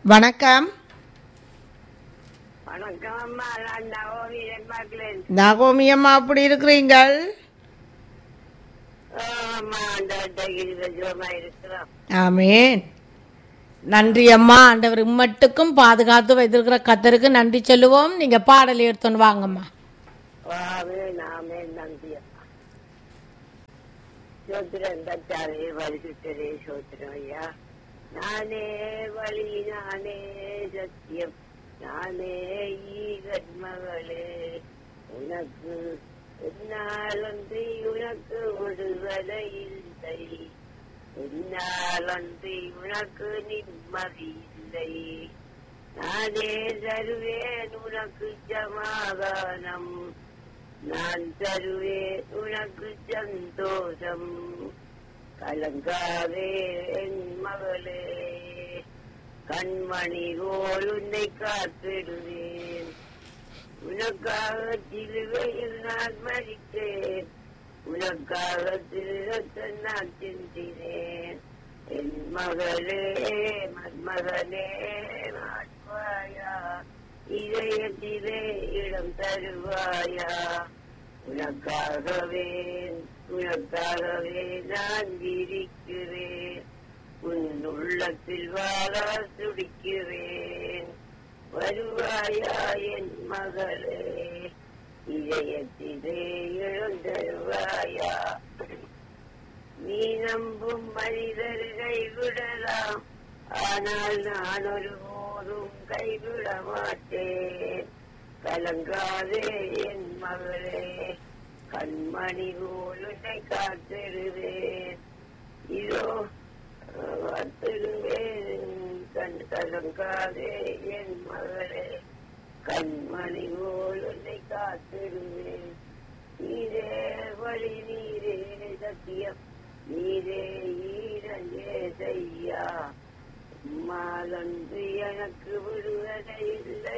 வணக்கம் வணக்கம் அம்மா நான் நவோமி பார்க்கிறேன் நகோமி அம்மா அப்படி இருக்கிறீங்கள் அம்மா அந்த கிரிவஜமா இருக்கிறோம் ஆமேன் நன்றி அம்மா ஆண்டவர் இம்மட்டுக்கும் பாதுகாத்து வைத்திருக்கிற கத்தருக்கு நன்றி சொல்லுவோம் நீங்க பாடல் எடுத்துன்னு வாங்கம்மா வாவே நாமே நன்றி அம்மா சோத்திரம் தச்சாலே வலிசுத்தரே சோத்திரம் ஐயா நானே வழி நானே சத்தியம் நானே ஈகன் மகளே உனக்கு என்னாலன்றி உனக்கு விடுதலை இல்லை என்னாலன்றி உனக்கு நிம்மதி இல்லை நானே தருவேன் உனக்கு சமாதானம் நான் தருவேன் உனக்கு சந்தோஷம் கலங்காதே என் மகளே கண்மணி போல் உன்னை காத்திடுவேன் உனக்காக சிலுவையில் நான் மறித்தேன் உனக்காக திருரத்தை நான் சிந்தினேன் என் மகளே மன்மகனே மாற்றுவாயா இதயத்திலே இடம் தருவாயா உனக்காகவே உனக்காகவே நான் இருக்கிறேன் உன் உள்ளத்தில் வாழ துடிக்கிறேன் வருவாயா என் மகளே இதயத்திலே எழுந்தருவாயா நீ நம்பும் மனிதர் கைவிடலாம் ஆனால் நான் ஒருபோதும் கைவிட மாட்டேன் கலங்காதே என் மகளே கண்மணி போல் உன்னை காத்திருவேன் இதோ காத்திருவேன் கண் கலங்காதே என் மகளே கண்மணி போல் உன்னை காத்திருவேன் நீரே வழி நீரே சத்தியம் நீரே ஈரஞ்சே செய்யா உம்மாலன்று எனக்கு விடுவதை இல்லை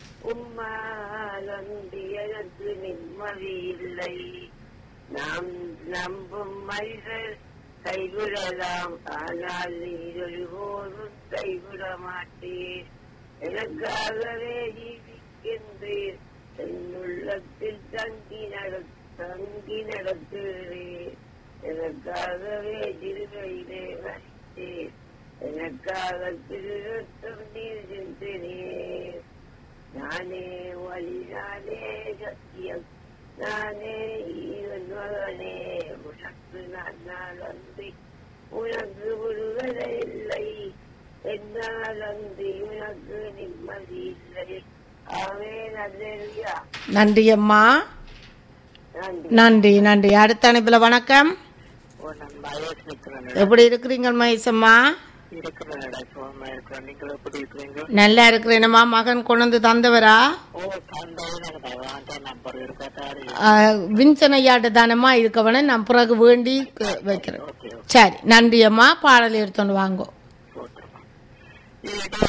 உம்மாலன்று எனக்கு நிம்மதி இல்லை நாம் நம்பும் மனிதர் கைவிடலாம் ஆனால் நீர் ஒருபோதும் கைவிட மாட்டீர் எனக்காகவே ஜீவிக்கின்றீர் என் உள்ளத்தில் தங்கி நட தங்கி நடத்துகிறீர் எனக்காகவே திருவையிலே வசித்தீர் எனக்காக திருத்தம் நீர் சிந்தினீர் நானே வழி நானே சத்தியம் நானே ஈவன் மகனே உனக்கு நான் நாள் அன்றி உனக்கு விடுதலை இல்லை என்னால் அன்றி உனக்கு நிம்மதி இல்லை ஆவே நல்லா நன்றி அம்மா நன்றி நன்றி நன்றி அடுத்த அனுப்பில் வணக்கம் ஓ நான் மகேஷ் நிற்கிறேன் எப்படி இருக்கிறீங்க மகேசம்மா இருக்கிறேன் சுகமா இருக்கிறேன் நீங்கள் எப்படி இருக்கிறீங்க நல்லா இருக்கிறேனம்மா மகன் கொண்டு வந்து தந்தவரா ஓ தந்தையும் எனக்கு வாங்க நம்பர் இருக்காரு ஆஹ், வின்சன் ஐயாட்ட தானம்மா இருக்கவன நான் பிறகு வேண்டி க- வைக்கிறேன் ஓகே சரி நன்றி அம்மா பாடல் எடுத்துன்னு வாங்கோ ஓகே